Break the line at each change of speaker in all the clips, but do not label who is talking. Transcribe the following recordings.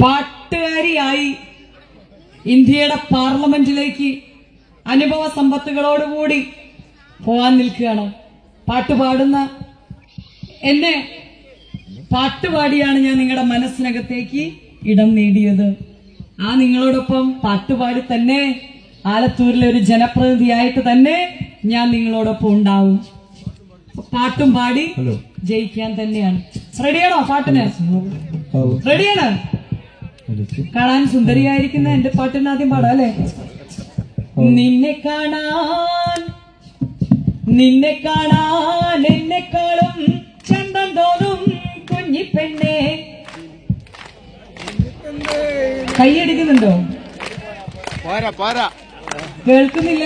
പാട്ടുകാരിയായി ഇന്ത്യയുടെ പാർലമെന്റിലേക്ക് അനുഭവ സമ്പത്തുകളോടുകൂടി പോകാൻ നിൽക്കുകയാണ് പാട്ട് പാടുന്ന എന്നെ പാട്ടുപാടിയാണ് ഞാൻ നിങ്ങളുടെ മനസ്സിനകത്തേക്ക് ഇടം നേടിയത് ആ നിങ്ങളോടൊപ്പം പാട്ടുപാടി തന്നെ ആലത്തൂരിലെ ഒരു ജനപ്രതിനിധിയായിട്ട് തന്നെ ഞാൻ നിങ്ങളോടൊപ്പം ഉണ്ടാവും പാട്ടും പാടി
ഹലോ
ജയിക്കാൻ തന്നെയാണ് റെഡിയാണോ പാട്ടിന്
ആവോ.
റെഡിയാണ്
അതൊക്കെ.
കാണാൻ സുന്ദരിയായിരിക്കുന്ന എന്റെ പാട്ടിന് ആദ്യം പാടാം അല്ലേ നിന്നെ കാണാൻ നിന്നെ കാണാൻ എന്നെക്കാളും ചന്തം തോന്നും കുഞ്ഞിപ്പെണ്ണെ കൈയടിക്കുന്നുണ്ടോ
പോരാ പോരാ
കേൾക്കുന്നില്ല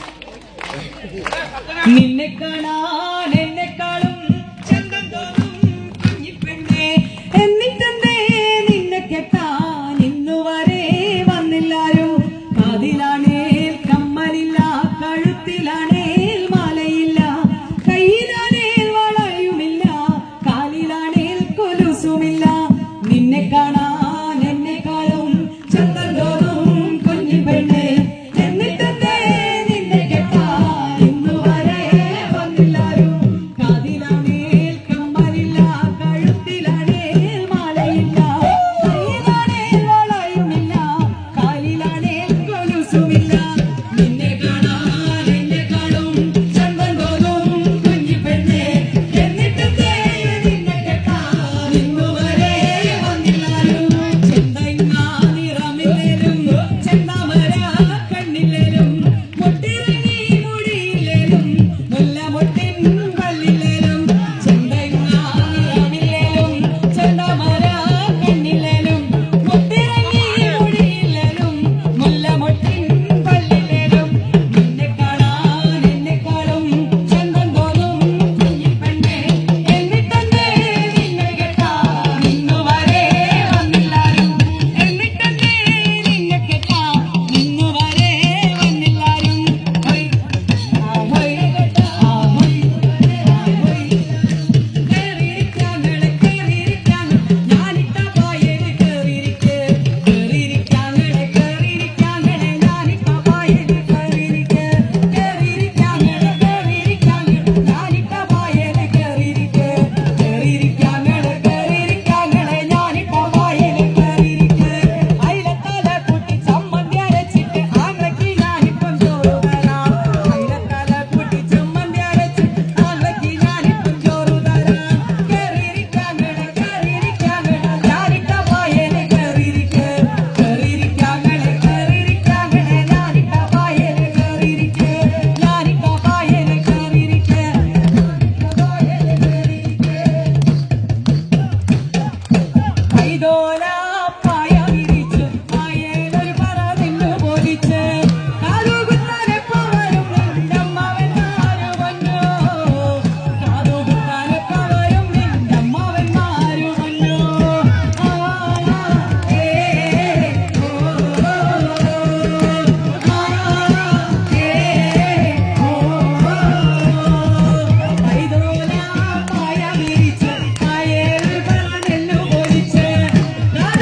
നിന്നെ കാണാൻ എന്നെക്കാളും ചന്തം തോന്നും കുഞ്ഞിപ്പെണ്ണെ എന്നിട്ടെന്തേ നിന്നെ കെട്ടാൻ ഇന്നുവരെ വന്നില്ലാരും കാതിലാണേൽ കമ്മലില്ല കഴുത്തിലാണേൽ മാലയില്ല കയ്യിലാണേൽ വളയുമില്ല കാലിലാണേൽ കൊലുസുമില്ല നിന്നെ കാണാൻ എന്നെക്കാളും ചന്തം തോന്നും കുഞ്ഞിപ്പെണ്ണെ എന്നിട്ടെന്തേ നിന്നെ കെട്ടാൻ ഇന്നുവരെ വന്നില്ലാരും കാതിലാണേൽ കമ്മലില്ല കഴുത്തിലാണേൽ മാലയില്ല കയ്യിലാണേൽ വളയുമില്ല കാലിലാണേൽ കൊലുസുമില്ല നിന്നെ കാണാൻ എന്നെക്കാളും ചന്തം തോന്നും കുഞ്ഞിപ്പെണ്ണെ എന്നിട്ടെന്തേ നിന്നെ കെട്ടാൻ ഇന്നുവരെ വന്നില്ലാരും ചെന്തങ്ങ നിറമില്ലേലും ചെന്താമര കണ്ണില്ലേലും മുട്ടിറങ്ങി മുടിയില്ലേലും മുല്ല മുട്ടിൻ പല്ലില്ലേലും ചെന്തങ്ങ നിറമില്ലേലും ചെന്താമര കണ്ണില്ലേലും മുട്ടിറങ്ങി മുടിയില്ലേലും മുല്ല മുട്ടിൻ പല്ലില്ലേലും നിന്നെ കാണാൻ എന്നെക്കാളും ചന്തം തോന്നും കുഞ്ഞിപ്പെണ്ണെ എന്നിട്ടെന്തേ നിന്നെ കെട്ടാൻ ഇന്നുവരെ വന്നില്ലാരും എന്നിട്ടെന്തേ നിന്നെ കെട്ടാൻ ഇന്നുവരെ വന്നില്ലാരും ഹൊയ് ആഹൊയ് ആഹൊയ് ആഹൊയ് കേറിയിരിക്കാങ്ങളെ കേറിയിരിക്കാങ്ങൾ ഞാനിട്ട പായേല് കേറിയിരിക്ക് കേറിയിരിക്കാങ്ങളെ കേറിയിരിക്കാങ്ങളെ ഞാനിട്ട പായേല് കേറിയിരിക്ക് കേറിയിരിക്കാങ്ങളെ കേറിയിരിക്കാങ്ങൾ ഞാനിട്ട പായേല് കേറിയിരിക്ക് കേറിയിരിക്കാങ്ങളെ കേറിയിരിക്കാങ്ങളെ ഞാനിട്ട പായേല് കേറിയിരിക്ക് അയിലത്തല കൂട്ടി ചമ്മന്തി അരച്ചിട്ട് ആങ്ങളയ്ക്ക് ഞാനിപ്പം ചോറ് തരാം അയിലത്തല കൂട്ടി ചമ്മന്തി അരച്ചിട്ട് ആങ്ങളയ്ക്ക് ഞാനിപ്പം ചോറ് തരാം കേറിയിരിക്കാങ്ങളെ കേറിയിരിക്കാങ്ങളെ ഞാനിട്ട പായേല് കേറിയിരിക്ക് കേറിയിരിക്കാങ്ങളെ കേറിയിരിക്കാങ്ങളെ ഞാനിട്ട പായേല് കേറിയിരിക്ക് ഞാനിട്ട പായേല് കേറിയിരിക്ക് പായേല് കേറിയിരിക്ക് കൈതോല പായ വിരിച്ച് പായേലൊരു പറ നിന്നു പൊലിച്ച് കാതുകുത്താനെപ്പോ വരും നിന്റമ്മാവന്മാര് വന്നു കാതുകുത്താനെപ്പോ വരും നിന്റമ്മാവന്മാര് വന്നു ആ ഏ ഓ ആ ഏ ഓ കൈതോല പായ വിരിച്ച് പായേലൊരു പറ നിന്നു പൊലിച്ച്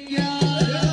വിളിക്കാം